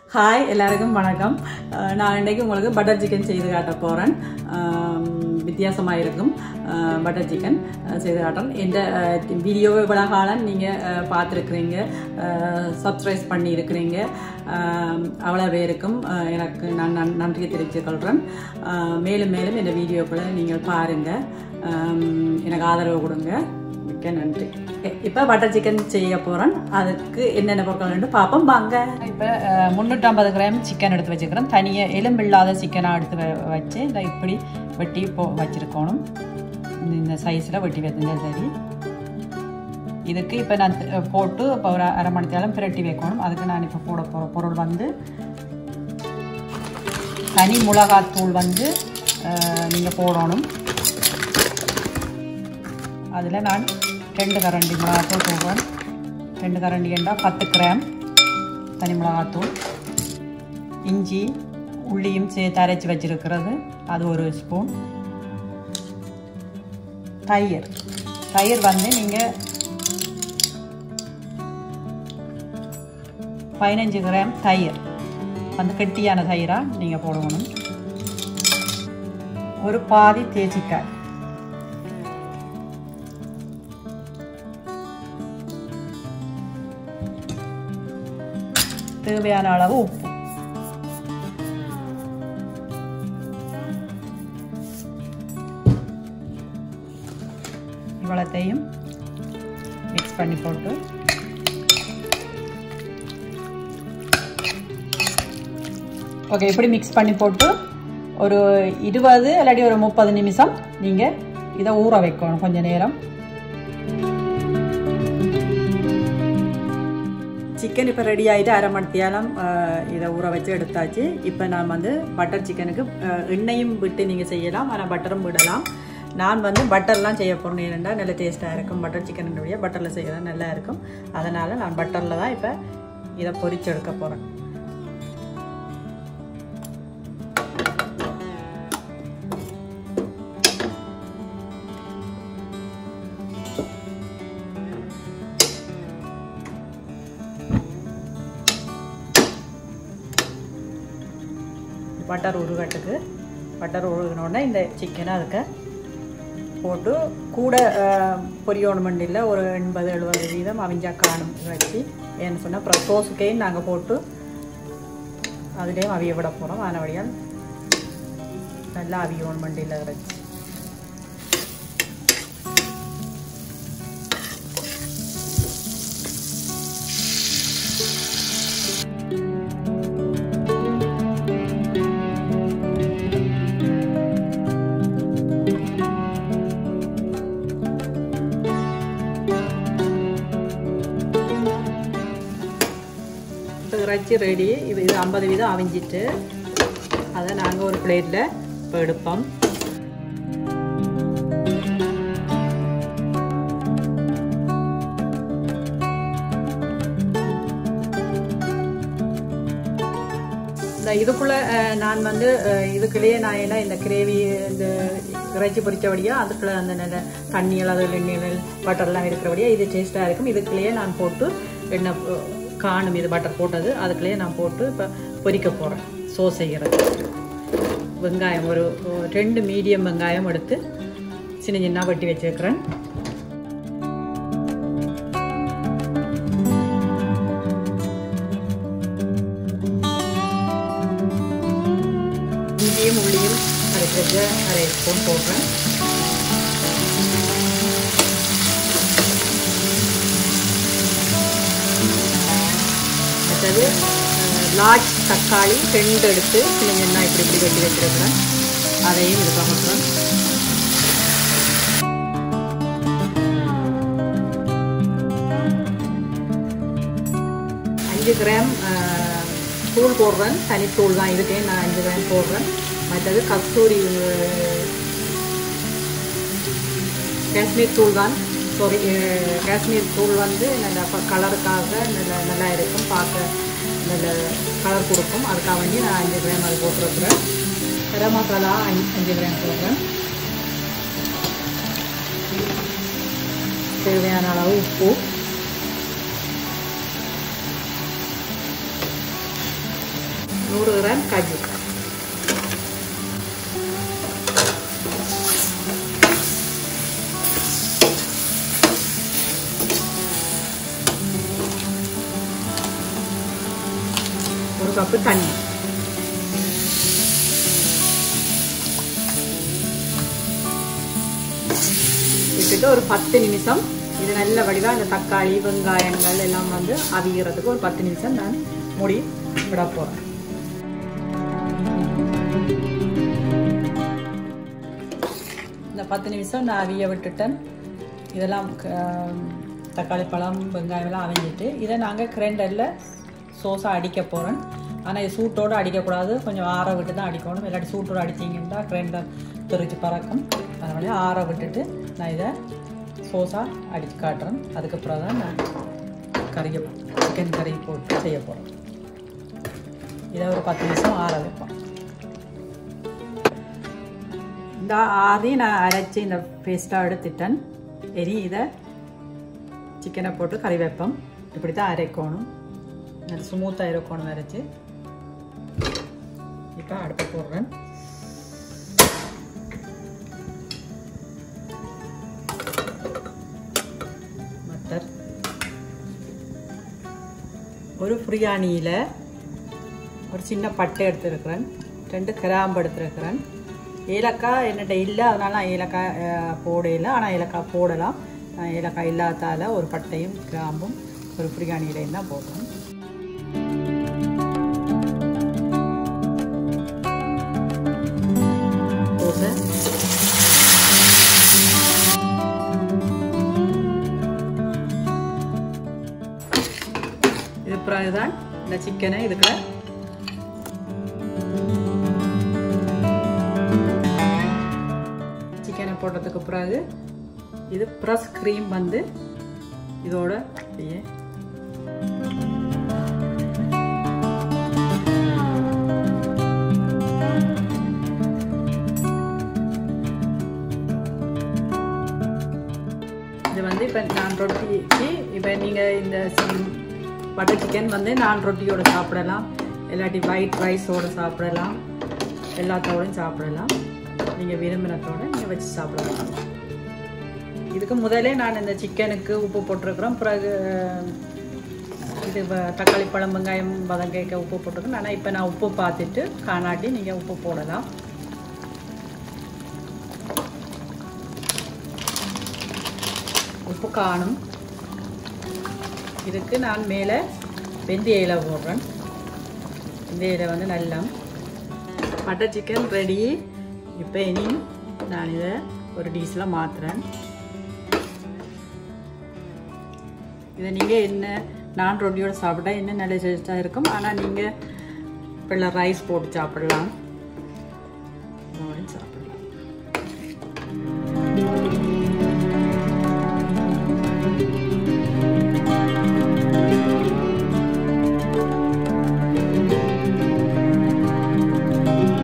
hi எல்லாருக்கும் வணக்கம் அஹ் நான் இன்றைக்கு உங்களுக்கு பட்டர் சிக்கன் செய்து காட்ட போகிறேன் வித்தியாசமாக இருக்கும் பட்டர் சிக்கன் செய்து காட்டுறேன் எந்த வீடியோவை இவ்வளோ காலம் நீங்கள் பார்த்துருக்குறீங்க சப்ஸ்கிரைப் பண்ணியிருக்கிறீங்க அஹ் அவ்வளோ பேருக்கும் அஹ் எனக்கு நான் நன் நன்றியை தெரிவித்துக்கொள்கிறேன் அஹ் மேலும் மேலும் இந்த வீடியோக்களை நீங்கள் பாருங்கள் எனக்கு ஆதரவு கொடுங்க மிக்க நன்றி இப்போ பட்டர் சிக்கன் செய்ய போகிறேன் அதுக்கு என்னென்ன பொருட்கள் வேண்டும் பார்ப்போம் வாங்க இப்போ முந்நூற்றம்பது கிராம் சிக்கன் எடுத்து வச்சுக்கிறேன் தனியாக எலும்பில்லாத சிக்கனாக எடுத்து வ- வச்சு இந்த இப்படி வெட்டி போ வச்சுருக்கணும் இந்த சைஸில் வெட்டி வச்சிருந்தா சரி இதுக்கு இப்போ நான் த- போட்டு இப்போ ஒரு அரை மணி நேரம் பிரட்டி வைக்கணும் அதுக்கு நான் இப்போ போட போகிற பொருள் வந்து தனி மிளகாத்தூள் வந்து நீங்கள் போடணும் அதில் நான் ரெண்டு கரண்டி மிளகாத்தூள் போடுவேன் ரெண்டு கரண்டி என்றால் பத்து கிராம் தனி மிளகாத்தூள் இஞ்சி உள்ளியும் சேர்த்து அரைச்சி வச்சிருக்கிறது அது ஒரு ஸ்பூன் தயிர் தயிர் வந்து நீங்கள் பதினஞ்சு கிராம் தயிர் வந்து கெட்டியான தயிராக நீங்கள் போடணும் ஒரு பாதி தேசிக்காய் தேவையான அளவு உப்பு இவ்வளத்தையும் மிக்ஸ் பண்ணி போட்டு ஓகே இப்படி மிக்ஸ் பண்ணி போட்டு ஒரு இருபது இல்லாட்டி ஒரு முப்பது நிமிஷம் நீங்கள் இதை ஊற வைக்கணும் கொஞ்ச நேரம் சிக்கன் இப்போ ரெடி ஆகிட்டு அரை மணி நேரம் இதை ஊற வச்சு எடுத்தாச்சு இப்போ நான் வந்து பட்டர் சிக்கனுக்கு அஹ், எண்ணெயும் விட்டு நீங்கள் செய்யலாம் ஆனால் பட்டரும் விடலாம் நான் வந்து பட்டர்லாம் செய்ய போகிறேன் ஏனென்றால் நல்ல டேஸ்ட்டாக இருக்கும் பட்டர் சிக்கனுடைய பட்டரில் செய்யறது நல்லா இருக்கும் அதனால் நான் பட்டரில் தான் இப்போ இதை பொரிச்சு எடுக்க போகிறேன் பட்டர் உருகட்டுக்கு பட்டர் உருகினோடனே இந்த சிக்கனை அதுக்கு போட்டு கூட பொரியணும் இல்லை ஒரு எண்பது எழுபது வீதம் அவிஞ்சா காணும் வச்சு ஏன்னு சொன்னால் அப்புறம் சோசுக்கையும் நாங்கள் போட்டு அதுலேயும் அவிய விட போகிறோம் ஆனவடியால் நல்லா அவியோன் மண்டியில் வச்சு இப்போ இறைச்சி ரெடி இது இது ஐம்பது வீதம் அவிஞ்சிட்டு அதை நாங்கள் ஒரு பிளேட்டில் இப்போ எடுப்போம் இந்த இதுக்குள்ளே நான் வந்து அஹ், இதுக்குள்ளேயே நான் என்ன இந்த கிரேவி இந்த இறைச்சி பொரிச்சபடியா அதுக்குள்ளே அந்த நல்ல தண்ணியல் அது எண்ணெயில் பட்டர்லாம் இருக்கிறபடியா இது டேஸ்ட்டாக இருக்கும் இதுக்குள்ளேயே நான் போட்டு எண்ணெய் போ- காணும் இது பட்டர் போட்டது அதுக்குள்ளேயே நான் போட்டு இப்போ பொரிக்க போகிறேன் சோ செய்கிறது வெங்காயம் ஒரு ஒரு ரெண்டு மீடியம் வெங்காயம் எடுத்து சின்ன சின்ன வெட்டி வச்சுருக்கிறேன் இஞ்சியும் உள்ளியும் அரைக்கிறது அரை ஸ்பூன் போடுறேன் அடுத்தது லார்ஜ் தக்காளி ரெண்டு எடுத்து சின்ன சின்ன இப்படி இப்படி வெட்டி வச்சிருக்கிறேன் அதையும் இது பார்க்குறேன் அஞ்சு கிராம் அஹ், தூள் போடுறேன் தனித்தூள் தான் இதுக்கே நான் அஞ்சு கிராம் போடுறேன் மற்றது கஸ்தூரி அஹ், காஷ்மீர் தூள் தான் சாரி காஷ்மீர் தூள் வந்து நல்ல கலருக்காக நல்ல நல்லா இருக்கும் பார்க்க நல்ல கலர் கொடுக்கும் அதுக்காக வேண்டி நான் அஞ்சு கிராம் அது போட்டிருக்கிறேன் கரம் மசாலா அஞ்சு அஞ்சு கிராம் போடுறேன் தேவையான அளவு உப்பு கப்பு தண்ணி விட்டுட்டு ஒரு பத்து நிமிஷம் இது நல்ல வடிவாக இந்த தக்காளி வெங்காயங்கள் எல்லாம் வந்து அவிகிறதுக்கு ஒரு பத்து நிமிஷம் நான் மூடி விட போகிறேன் இந்த பத்து நிமிஷம் நான் அவிய விட்டுட்டேன் இதெல்லாம் தக்காளி பழம் வெங்காயம் எல்லாம் அவிஞ்சிட்டு இதை நாங்கள் கிரைண்டரில் சோஸாக அடிக்க போகிறேன் ஆனால் இது சூட்டோடு அடிக்கக்கூடாது கொஞ்சம் ஆற விட்டு தான் அடிக்கணும் இல்லாட்டி சூட்டோடு அடிச்சிங்கன்னா கிரைண்டர் தெரிச்சு பறக்கும் அதனால ஆற விட்டுட்டு நான் இதை சோஸாக அடித்து காட்டுறேன் அதுக்கப்புறம் தான் நான் கறியை சிக்கன் கறி போட்டு செய்ய போகிறேன் இதை ஒரு பத்து நிமிஷம் ஆற வைப்போம் இந்த ஆதி நான் அரைச்சி இந்த பேஸ்ட்டாக எடுத்துட்டேன் இனி இதை சிக்கனை போட்டு கறி வைப்போம் இப்படி தான் அரைக்கணும் நல்ல ஸ்மூத்தாக இருக்கணும் அரைச்சி இப்போ அடுப்பை போடுறேன் மட்டர் ஒரு பிரியாணியில் ஒரு சின்ன பட்டை எடுத்துருக்கிறேன் ரெண்டு கிராம்பு எடுத்துருக்கிறேன் ஏலக்காய் என்னட்ட இல்லை அதனால நான் ஏலக்காய் போடையில ஆனால் ஏலக்காய் போடலாம் நான் ஏலக்காய் இல்லாதால ஒரு பட்டையும் கிராம்பும் ஒரு பிரியாணியிலையும் தான் போடுறேன் தோசை இது பிறகுதான் இந்த சிக்கனை இதுக்கு சிக்கனை போட்டதுக்கு பிறகு இது ப்ரஸ் க்ரீம் வந்து இதோட அப்படியே இது வந்து இப்போ நான் ரொட்டிக்கு இப்போ நீங்கள் இந்த பட்டர் சிக்கன் வந்து நான் ரொட்டியோட சாப்பிடலாம் இல்லாட்டி ஒயிட் ரைஸோடு சாப்பிடலாம் எல்லாத்தோடையும் சாப்பிடலாம் நீங்கள் விரும்பினத்தோட நீங்கள் வச்சு சாப்பிடலாம் இதுக்கு முதலே நான் இந்த சிக்கனுக்கு உப்பு போட்டிருக்கிறோம் பிறகு இது தக்காளி பழம் வெங்காயம் பதம் கேட்க உப்பு போட்டிருக்கேன் ஆனால் இப்போ நான் உப்பு பார்த்துட்டு காணாட்டி நீங்கள் உப்பு போடலாம் உப்பு காணும் இதுக்கு நான் மேலே வெந்தய இலை போடுறேன் வெந்தய இலை வந்து நல்லா பட்டர் சிக்கன் ரெடி இப்போ இனி நான் இதை ஒரு டீஸில் மாற்றுறேன் இதை நீங்கள் என்ன நான் ரொட்டியோட சாப்பிட்டா இன்னும் நல்ல டேஸ்ட்டாக இருக்கும் ஆனால் நீங்கள் பிள்ளை ரைஸ் போட்டு சாப்பிடலாம் சாப்பிடலாம்